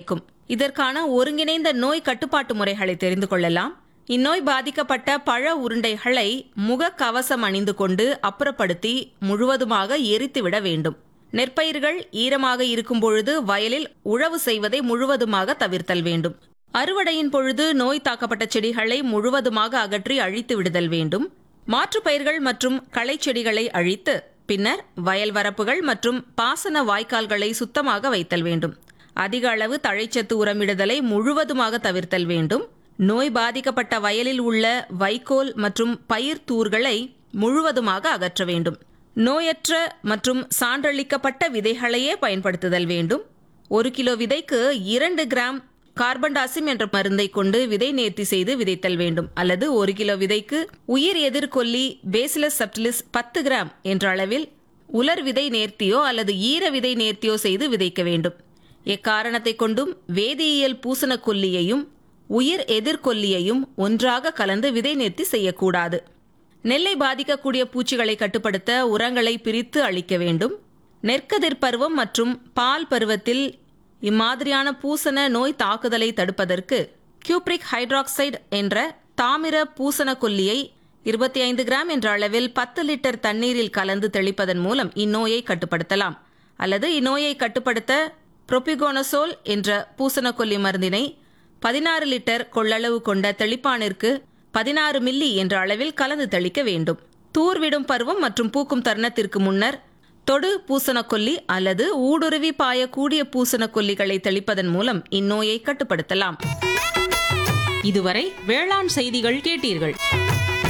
குறைக்கும் இதற்கான ஒருங்கிணைந்த நோய் கட்டுப்பாட்டு முறைகளை தெரிந்து கொள்ளலாம் இந்நோய் பாதிக்கப்பட்ட பழ உருண்டைகளை முக கவசம் அணிந்து கொண்டு அப்புறப்படுத்தி முழுவதுமாக எரித்துவிட வேண்டும் நெற்பயிர்கள் ஈரமாக இருக்கும் பொழுது வயலில் உழவு செய்வதை முழுவதுமாக தவிர்த்தல் வேண்டும் அறுவடையின் பொழுது நோய் தாக்கப்பட்ட செடிகளை முழுவதுமாக அகற்றி அழித்து விடுதல் வேண்டும் மாற்றுப் பயிர்கள் மற்றும் களை செடிகளை அழித்து பின்னர் வயல் வரப்புகள் மற்றும் பாசன வாய்க்கால்களை சுத்தமாக வைத்தல் வேண்டும் அதிக அளவு தழைச்சத்து உரமிடுதலை முழுவதுமாக தவிர்த்தல் வேண்டும் நோய் பாதிக்கப்பட்ட வயலில் உள்ள வைக்கோல் மற்றும் பயிர் தூர்களை முழுவதுமாக அகற்ற வேண்டும் நோயற்ற மற்றும் சான்றளிக்கப்பட்ட விதைகளையே பயன்படுத்துதல் வேண்டும் ஒரு கிலோ விதைக்கு இரண்டு கிராம் கார்பன்டாசிம் என்ற மருந்தை கொண்டு விதை நேர்த்தி செய்து விதைத்தல் வேண்டும் அல்லது ஒரு கிலோ விதைக்கு உயிர் எதிர்கொல்லி பேசிலஸ் சப்டிலிஸ் பத்து கிராம் என்ற அளவில் உலர் விதை நேர்த்தியோ அல்லது ஈர விதை நேர்த்தியோ செய்து விதைக்க வேண்டும் எக்காரணத்தை கொண்டும் வேதியியல் பூசண கொல்லியையும் உயிர் எதிர்கொல்லியையும் ஒன்றாக கலந்து விதை நேர்த்தி செய்யக்கூடாது நெல்லை பாதிக்கக்கூடிய பூச்சிகளை கட்டுப்படுத்த உரங்களை பிரித்து அளிக்க வேண்டும் நெற்கதிர் பருவம் மற்றும் பால் பருவத்தில் இம்மாதிரியான பூசண நோய் தாக்குதலை தடுப்பதற்கு கியூப்ரிக் ஹைட்ராக்சைடு என்ற தாமிர பூசண கொல்லியை இருபத்தி ஐந்து கிராம் என்ற அளவில் பத்து லிட்டர் தண்ணீரில் கலந்து தெளிப்பதன் மூலம் இந்நோயை கட்டுப்படுத்தலாம் அல்லது இந்நோயை கட்டுப்படுத்த புரோபிகோனசோல் என்ற பூசணக்கொல்லி மருந்தினை பதினாறு லிட்டர் கொள்ளளவு கொண்ட தெளிப்பானிற்கு பதினாறு மில்லி என்ற அளவில் கலந்து தெளிக்க வேண்டும் தூர்விடும் பருவம் மற்றும் பூக்கும் தருணத்திற்கு முன்னர் தொடு பூசணக்கொல்லி அல்லது ஊடுருவி பாயக்கூடிய பூசணக்கொல்லிகளை தெளிப்பதன் மூலம் இந்நோயை கட்டுப்படுத்தலாம் இதுவரை வேளாண் செய்திகள் கேட்டீர்கள்